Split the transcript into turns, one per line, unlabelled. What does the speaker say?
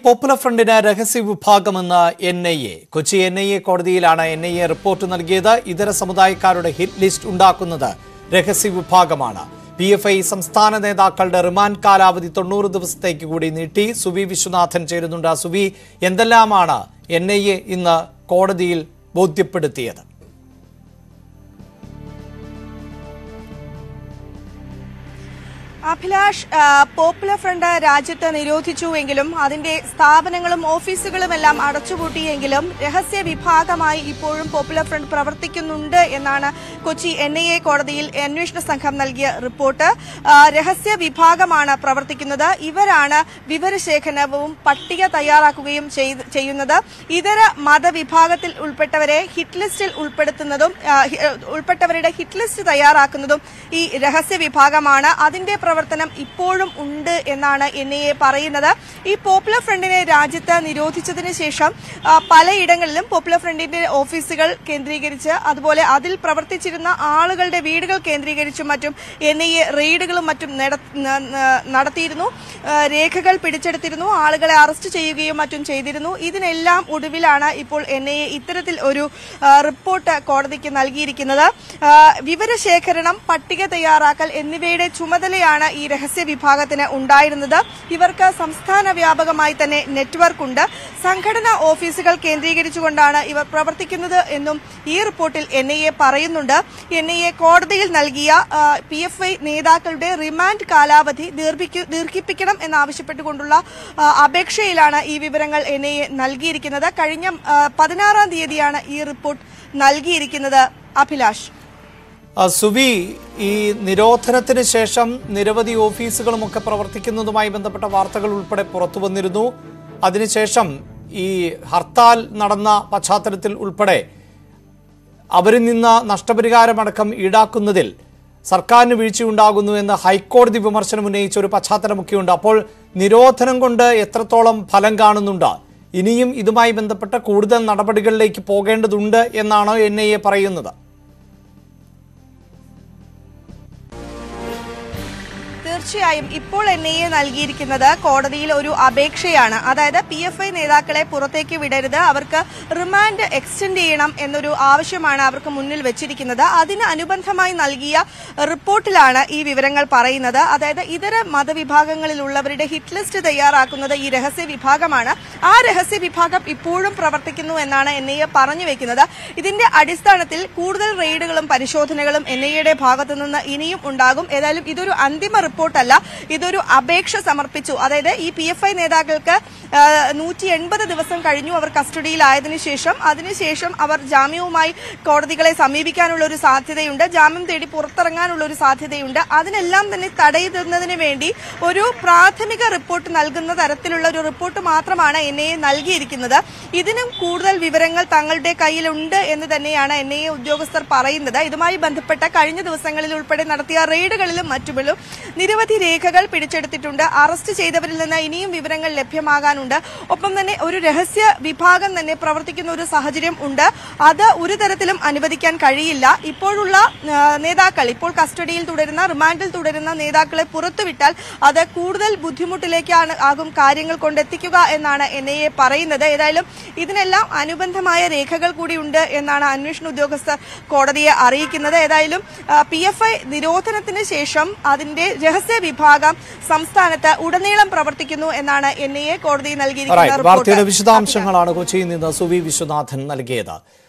popular ഫ്രണ്ടിന് രഹസ്യ വിഭാഗമെന്ന് N I A Kochi N I A കോടതിയിലാണ് എൻ ഐ എ റിപ്പോർട്ട് നൽകിയത് ഇതര സമുദായക്കാരുടെ ഹിറ്റ് ലിസ്റ്റ് ഉണ്ടാക്കുന്നത് രഹസ്യ വിഭാഗമാണ് പി എഫ് ഐ സംസ്ഥാന നേതാക്കളുടെ റിമാൻഡ് കാലാവധി തൊണ്ണൂറ് ദിവസത്തേക്ക് കൂടി നീട്ടി സുവി വിശ്വനാഥൻ ചേരുന്നുണ്ട് സുവി എന്തെല്ലാമാണ് എൻ ഐ എ ഇന്ന് കോടതിയിൽ ബോധ്യപ്പെടുത്തിയത്
അഭിലാഷ് ആ, പോപ്പുലർ ഫ്രണ്ട് രാജ്യത്ത് നിരോധിച്ചുവെങ്കിലും അതിന്റെ സ്ഥാപനങ്ങളും ഓഫീസുകളും എല്ലാം അടച്ചുപൂട്ടിയെങ്കിലും രഹസ്യ വിഭാഗമായി ഇപ്പോഴും പോപ്പുലർ ഫ്രണ്ട് പ്രവർത്തിക്കുന്നുണ്ട് എന്നാണ് കൊച്ചി എൻ ഐ എ കോടതിയിൽ അന്വേഷണ സംഘം നൽകിയ റിപ്പോർട്ട് ആ, രഹസ്യ വിഭാഗമാണ് പ്രവർത്തിക്കുന്നത് ഇവരാണ് വിവരശേഖരണവും പട്ടിക തയ്യാറാക്കുകയും ചെയ്ത്- ചെയ്യുന്നത് ഇതര മതവിഭാഗത്തിൽ ഉൾപ്പെട്ടവരെ ഹിറ്റ് ലിസ്റ്റിൽ ഉൾപ്പെടുത്തുന്നതും ആ, ഹി- ഉൾപ്പെട്ടവരുടെ ഹിറ്റ് ലിസ്റ്റ് തയ്യാറാക്കുന്നതും ഈ രഹസ്യ വിഭാഗമാണ് അതിന്റെ പ്രവർത്തനം ഇപ്പോഴും ഉണ്ട് എന്നാണ് എൻ ഐ എ പറയുന്നത് ഈ പോപ്പുലർ ഫ്രണ്ടിനെ രാജ്യത്ത് നിരോധിച്ചതിന് ശേഷം ആ, പലയിടങ്ങളിലും പോപ്പുലർ ഫ്രണ്ടിന്റെ ഓഫീസുകൾ കേന്ദ്രീകരിച്ച് അതുപോലെ അതിൽ പ്രവർത്തിച്ചിരുന്ന ആളുകളുടെ വീടുകൾ കേന്ദ്രീകരിച്ചും മറ്റും എൻ ഐ എ റെയ്ഡുകളും മറ്റും നട- ന- ന- നടത്തിയിരുന്നു ആ, രേഖകൾ പിടിച്ചെടുത്തിരുന്നു ആളുകളെ അറസ്റ്റ് ചെയ്യുകയും മറ്റും ചെയ്തിരുന്നു ഇതിനെല്ലാം ഒടുവിലാണ് ഇപ്പോൾ എൻ ഐ എ ഇത്തരത്തിൽ ഒരു ആ, റിപ്പോർട്ട് കോടതിക്ക് നൽകിയിരിക്കുന്നത് ആ, വിവരശേഖരണം പട്ടിക തയ്യാറാക്കൽ എന്നിവയുടെ ചുമതലയാണ് ഈ രഹസ്യ വിഭാഗത്തിന് ഉണ്ടായിരുന്നത് ഇവർക്ക് സംസ്ഥാന വ്യാപകമായി തന്നെ നെറ്റ്വർക്ക് ഉണ്ട് സംഘടനാ ഓഫീസുകൾ കേന്ദ്രീകരിച്ചുകൊണ്ടാണ് ഇവർ പ്രവർത്തിക്കുന്നത് എന്നും ഈ റിപ്പോർട്ടിൽ എൻ ഐ എ പറയുന്നുണ്ട് എൻ ഐ എ കോടതിയിൽ നൽകിയ പി എഫ് ഐ നേതാക്കളുടെ റിമാൻഡ് കാലാവധി ദീർഘിക്കു- ദീർഘിപ്പിക്കണം എന്നാവശ്യപ്പെട്ടുകൊണ്ടുള്ള ആ, അപേക്ഷയിലാണ് ഈ വിവരങ്ങൾ എൻ ഐ എ നൽകിയിരിക്കുന്നത് കഴിഞ്ഞ ആ, പതിനാറാം തീയതിയാണ് ഈ റിപ്പോർട്ട് നൽകിയിരിക്കുന്നത് അഭിലാഷ്
ആ, സുവി ഈ നിരോധനത്തിന് ശേഷം നിരവധി ഓഫീസുകളുമൊക്കെ പ്രവർത്തിക്കുന്നതുമായി ബന്ധപ്പെട്ട വാർത്തകൾ ഉൾപ്പെടെ പുറത്തു വന്നിരുന്നു അതിനുശേഷം ഈ ഹർത്താൽ നടന്ന പശ്ചാത്തലത്തിൽ ഉൾപ്പെടെ അവരിൽ നിന്ന് നഷ്ടപരിഹാരമടക്കം ഈടാക്കുന്നതിൽ സർക്കാരിന് വീഴ്ചയുണ്ടാകുന്നു എന്ന് ഹൈക്കോടതി വിമർശനം ഉന്നയിച്ച ഒരു പശ്ചാത്തലമൊക്കെയുണ്ട് അപ്പോൾ നിരോധനം കൊണ്ട് എത്രത്തോളം ഫലം കാണുന്നുണ്ട് ഇനിയും ഇതുമായി ബന്ധപ്പെട്ട കൂടുതൽ നടപടികളിലേക്ക് പോകേണ്ടതുണ്ട് എന്നാണ് എൻ ഐ എ പറയുന്നത്
തീർച്ചയായും ഇപ്പോൾ എൻ ഐ എ നൽകിയിരിക്കുന്നത് കോടതിയിൽ ഒരു അപേക്ഷയാണ് അതായത് പി എഫ് ഐ നേതാക്കളെ പുറത്തേക്ക് വിടരുത് അവർക്ക് റിമാൻഡ് എക്സ്റ്റെൻഡ് ചെയ്യണം എന്നൊരു ആവശ്യമാണ് അവർക്ക് മുന്നിൽ വെച്ചിരിക്കുന്നത് അതിന് അനുബന്ധമായി നൽകിയ റിപ്പോർട്ടിലാണ് ഈ വിവരങ്ങൾ പറയുന്നത് അതായത് ഇതര മതവിഭാഗങ്ങളിലുള്ളവരുടെ ഹിറ്റ് ലിസ്റ്റ് തയ്യാറാക്കുന്നത് ഈ രഹസ്യ വിഭാഗമാണ് ആ രഹസ്യ വിഭാഗം ഇപ്പോഴും പ്രവർത്തിക്കുന്നു എന്നാണ് എൻ ഐ എ പറഞ്ഞു വെക്കുന്നത് ഇതിന്റെ അടിസ്ഥാനത്തിൽ കൂടുതൽ റെയ്ഡുകളും പരിശോധനകളും എൻ ഐ എയുടെ ഭാഗത്തു നിന്ന് ഇനിയും ഉണ്ടാകും ഏതായാലും ഇതൊരു അന്തിമ റിപ്പോർട്ടല്ല ഇതൊരു അപേക്ഷ സമർപ്പിച്ചു അതായത് ഈ പി എഫ് ഐ നേതാക്കൾക്ക് നൂറ്റി എൺപത് ദിവസം കഴിഞ്ഞു അവർ കസ്റ്റഡിയിലായതിനു ശേഷം അതിനുശേഷം അവർ ജാമ്യവുമായി കോടതികളെ സമീപിക്കാനുള്ള ഒരു സാധ്യതയുണ്ട് ജാമ്യം തേടി പുറത്തിറങ്ങാനുള്ള ഒരു സാധ്യതയുണ്ട് അതിനെല്ലാം തന്നെ തടയുന്നതിന് വേണ്ടി ഒരു പ്രാഥമിക റിപ്പോർട്ട് നൽകുന്ന തരത്തിലുള്ള ഒരു റിപ്പോർട്ട് മാത്രമാണ് എൻ ഐ എ നൽകിയിരിക്കുന്നത് ഇതിനും കൂടുതൽ വിവരങ്ങൾ തങ്ങളുടെ കയ്യിലുണ്ട് എന്ന് തന്നെയാണ് എൻ ഐ എ ഉദ്യോഗസ്ഥർ പറയുന്നത് ഇതുമായി ബന്ധപ്പെട്ട കഴിഞ്ഞ ദിവസങ്ങളിൽ ഉൾപ്പെടെ നടത്തിയ റെയ്ഡുകളിലും മറ്റുമിലും നിരവധി രേഖകൾ പിടിച്ചെടുത്തിട്ടുണ്ട് അറസ്റ്റ് ചെയ്തവരിൽ നിന്ന് ഇനിയും വിവരങ്ങൾ ലഭ്യമാകാനുണ്ട് ഒപ്പം തന്നെ ഒരു രഹസ്യ വിഭാഗം തന്നെ പ്രവർത്തിക്കുന്ന ഒരു സാഹചര്യം ഉണ്ട് അത് ഒരു തരത്തിലും അനുവദിക്കാൻ കഴിയില്ല ഇപ്പോഴുള്ള ആ, നേതാക്കൾ ഇപ്പോൾ കസ്റ്റഡിയിൽ തുടരുന്ന റിമാൻഡിൽ തുടരുന്ന നേതാക്കളെ പുറത്തുവിട്ടാൽ അത് കൂടുതൽ ബുദ്ധിമുട്ടിലേക്കാണ് ആകും കാര്യങ്ങൾ കൊണ്ടെത്തിക്കുക എന്നാണ് എൻ ഐ എ പറയുന്നത് ഏതായാലും ഇതിനെല്ലാം അനുബന്ധമായ രേഖകൾ കൂടിയുണ്ട് എന്നാണ് അന്വേഷണ ഉദ്യോഗസ്ഥർ കോടതിയെ അറിയിക്കുന്നത് ഏതായാലും പി എഫ് ഐ നിരോധനത്തിന് ശേഷം അതിന്റെ രഹസ്യ വിഭാഗം സംസ്ഥാനത്ത് ഉടനീളം പ്രവർത്തിക്കുന്നു എന്നാണ് എൻ ഐ എ കോടതി നൽകിയിരിക്കുന്ന
വാർത്തയുടെ
റിപ്പോർട്ട്
വിശദാംശങ്ങളാണ് കൊച്ചിയിൽ നിന്ന് സുവി വിശ്വനാഥൻ നൽകിയത്